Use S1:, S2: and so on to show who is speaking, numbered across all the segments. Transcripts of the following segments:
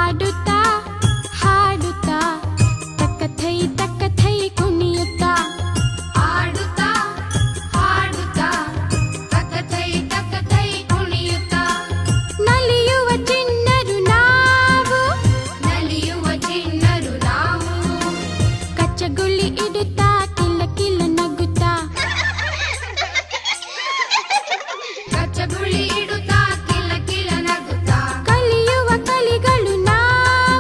S1: ಆಡುತ್ತಾ ಹಾಡುತ್ತಾ ತಕ್ಕ ಥೈ ತಕ್ಕ ಥೈ ಕುಣಿಯುತ್ತಾ
S2: ಆಡುತ್ತಾ ಹಾಡುತ್ತಾ ತಕ್ಕಥೈ ತಕ್ಕಥೈ ಕುಣಿಯುತ್ತಾ
S1: ನಲಿಯುವ ಚಿಣ್ಣರು ನಾವು
S2: ನಲಿಯುವ ಚಿಣ್ಣರು ನಾವು
S1: ಕಚ್ಚಗುಳ್ಳಿ ಇಡುತ್ತಾ ಕಿಲ್ಲ ಕಿಲ್ಲ ನಗುತ್ತಾ
S2: ಕಚ್ಚಗುಳಿ ಇಡುತ್ತಾ ಕಿಲ ಕಿಲ ನಗುತ್ತಾ
S1: ಕಲಿಯುವ ಕಲಿಗಳು ನಾವು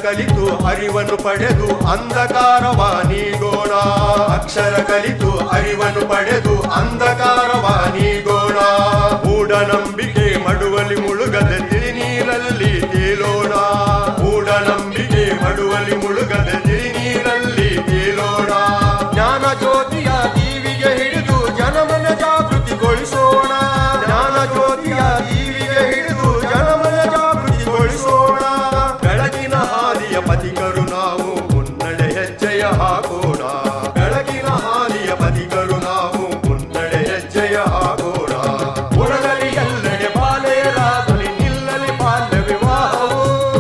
S3: ಕಲಿತು ಅರಿವನ್ನು ಪಡೆದು ಅಂಧಕಾರವ ನೀಗೋಣ ಅಕ್ಷರ ಕಲಿತು ಅರಿವನ್ನು ಪಡೆದು ಅಂಧಕಾರವ ನೀಗೋಣ ಮೂಢನಂಬಿಕೆ ಮಡುವಲಿ ಮುಳುಗದ ತಿಳಿ ನೀರಲ್ಲಿ ತೇಲೋಣ ಮೂಢನಂಬಿಕೆ ಮಡುವಲಿ ಮುಳುಗದ ತಿಳಿ ನೀರಲ್ಲಿ ತೇಲೋಣ ಜ್ಞಾನ ಜ್ಯೋತಿಯ ದೀವಿಗೆ ಹಿಡಿದು ಜನಮನ ಜಾಗೃತಿಗೊಳಿಸೋಣ ಜ್ಞಾನ ಜ್ಯೋತಿಯ ದೀವಿಗೆ ಹಿಡಿದು ಜನಮನ ಜಾಗೃತಿಗೊಳಿಸೋಣ ಬೆಳಗಿನ ಹಾದಿಯ ಪಥಿಕರು ನಾವು ಮುನ್ನಡೆ ಹೆಜ್ಜೆಯ ಹಾಕೋಣ ಬೆಳಗಿನ ಹಾದಿಯ ಪಥಿಕರು ನಾವು ಮುನ್ನಡೆ ಹೆಜ್ಜೆಯ ಹಾಕೋಣ ಒಳಗಲಿ ಎಲ್ಲೆಡೆ ಬಾಲೆಯರಾಗಲಿ ನಿಲ್ಲಲಿ ಬಾಲ್ಯ ವಿವಾಹವು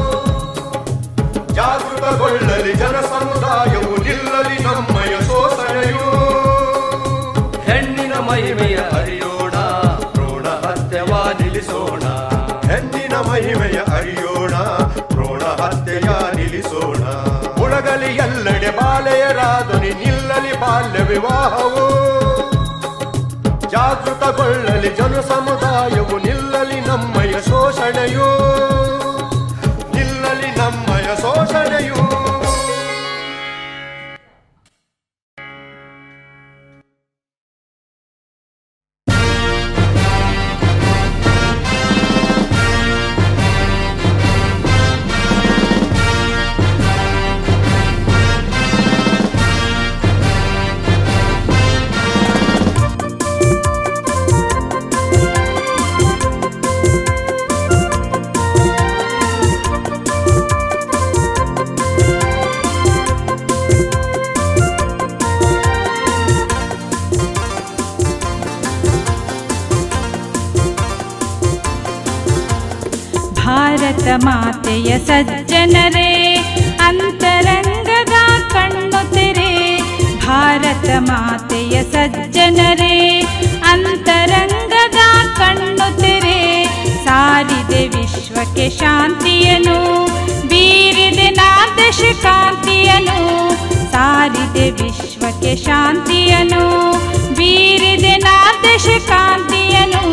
S3: ಜಾಗೃತಗೊಳ್ಳಲಿ ಜನ ಸಮುದಾಯವು ನಿಲ್ಲಲಿ ನಮ್ಮಯ ಶೋಷಣೆಯು
S4: ಹೆಣ್ಣಿನ ಮಹಿಮೆಯ ಅರಿಯೋಣ ಭ್ರೂಣ ಹತ್ಯವ ನಿಲ್ಲಿಸೋಣ
S3: ಹೆಣ್ಣಿನ ಮಹಿಮೆಯ ಅರಿಯೋಣ ಭ್ರೂಣ ಹತ್ಯೆಯ ನಿಲ್ಲಿಸೋಣ ಮುಳಗಲಿ ಎಲ್ಲೆಡೆ ಬಾಲೆಯರಾದನಿ ನಿಲ್ಲಲಿ ಬಾಲ್ಯ ವಿವಾಹವು ಜಾಗೃತಗೊಳ್ಳಲಿ ಜನ ಸಮುದಾಯವು ನಿಲ್ಲಲಿ ನಮ್ಮಯ ಶೋಷಣೆಯು ನಿಲ್ಲಲಿ ನಮ್ಮಯ ಶೋಷಣೆಯು
S5: ಭಾರತ ಮಾತೆಯ ಸಜ್ಜನರೇ ಅಂತರಂಗದ ಕಣ್ಣು ತೆರೆ ಭಾರತ ಮಾತೆಯ ಸಜ್ಜನರೇ ಅಂತರಂಗದ ಕಣ್ಣು ತೆರೆ ಸಾರಿದೆ ವಿಶ್ವಕ್ಕೆ ಶಾಂತಿಯನು ಬೀರಿದೆ ನಾದಶ ಕಾಂತಿಯನು ಸಾರಿದೆ ವಿಶ್ವಕ್ಕೆ ಶಾಂತಿಯನು ಬೀರಿದೆ ನಾದಶ ಕಾಂತಿಯನು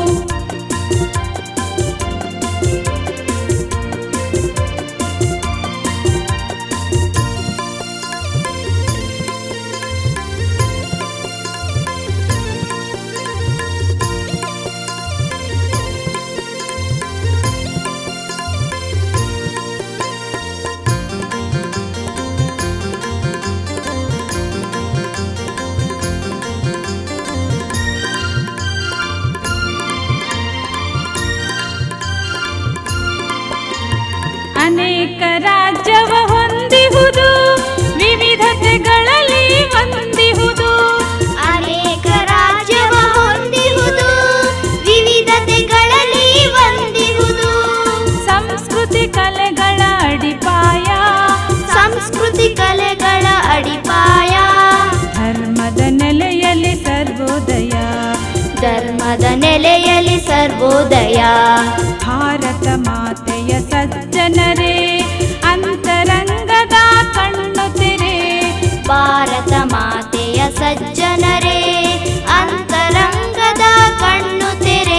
S5: ಅನೇಕ ರಾಜ್ಯವ ಹೊಂದಿಹುದು ವಿವಿಧತೆಗಳಲ್ಲಿ ಹೊಂದಿಹುದು
S6: ಅನೇಕ ರಾಜ್ಯವ ಹೊಂದಿಹುದು ವಿವಿಧತೆಗಳಲ್ಲಿ ಹೊಂದಿಹುದು
S5: ಸಂಸ್ಕೃತಿ ಕಲೆಗಳ ಅಡಿಪಾಯ
S6: ಸಂಸ್ಕೃತಿ ಕಲೆಗಳ ಅಡಿಪಾಯ
S5: ಧರ್ಮದ ನೆಲೆಯಲ್ಲಿ ಸರ್ವೋದಯ
S6: ಧರ್ಮದ ನೆಲೆಯಲ್ಲಿ ಸರ್ವೋದಯ
S5: ಭಾರತ ಮಾತೆಯ ಸಜ್ಜನರೇ ಅಂತರಂಗದ ಕಣ್ಣು ತೆರೆ
S6: ಭಾರತ ಮಾತೆಯ ಸಜ್ಜನರೇ ಅಂತರಂಗದ ಕಣ್ಣು ತೆರೆ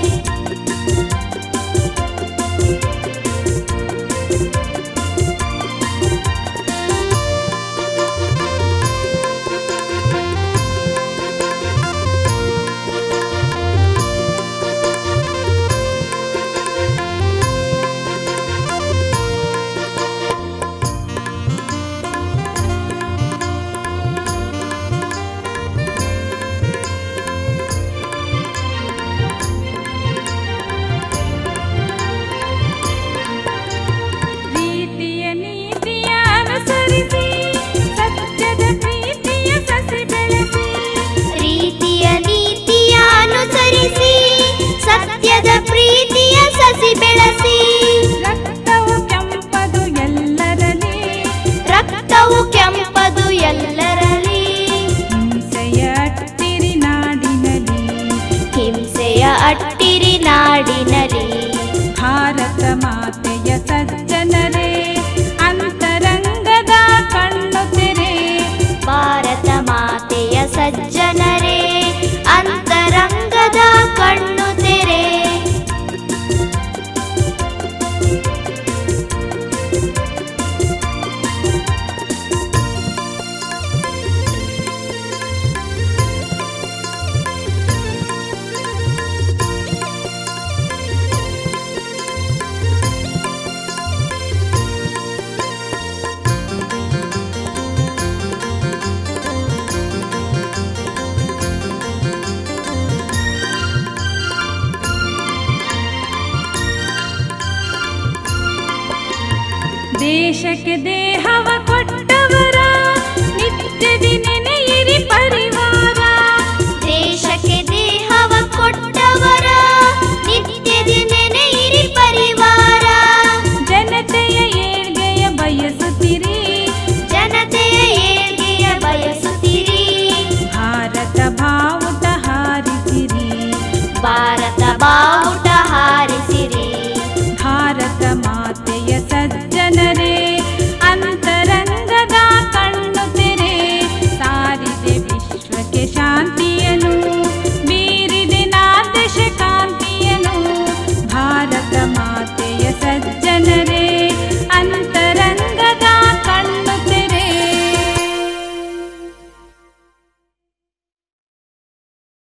S5: ರೀತಿಯ ನೀತಿಯ ಅನುಸರಿಸಿ ಸತ್ಯದ ಪ್ರೀತಿಯ ಸಸಿ ಬೆಳೆಸಿ
S6: ರೀತಿಯ ನೀತಿಯ ಅನುಸರಿಸಿ ಸತ್ಯದ ಪ್ರೀತಿಯ ಸಸಿ ಬೆಳೆಸಿ
S5: ರಕ್ತವು ಕೆಂಪದು ಎಲ್ಲರಲ್ಲಿ
S6: ರಕ್ತವು ಕೆಂಪದು ಎಲ್ಲರಲ್ಲಿ
S5: ಹಿಂಸೆಯ ಅಟ್ಟಿರಿ ನಾಡಿನಲ್ಲಿ
S6: ಹಿಂಸೆಯ ಅಟ್ಟಿರಿ ನಾಡಿನಲ್ಲಿ
S5: ಭಾರತ ಮಾತೆಯ ಸಜ್ಜನರೇ ಅಂತರಂಗದ ಕಣ್ಣು ತೆರೆ
S6: ಭಾರತ ಮಾತೆಯ ಸಜ್ಜನರೇ ಅಂತರಂಗದ ಕಣ್ಣು ತೆರೆ
S5: ದೇಶಕ್ಕೆ ದೇಹವ ಕೊಟ್ಟವರ ನಿತ್ಯದಿ ನೆನೆಯಿರಿ ಪರಿವಾರ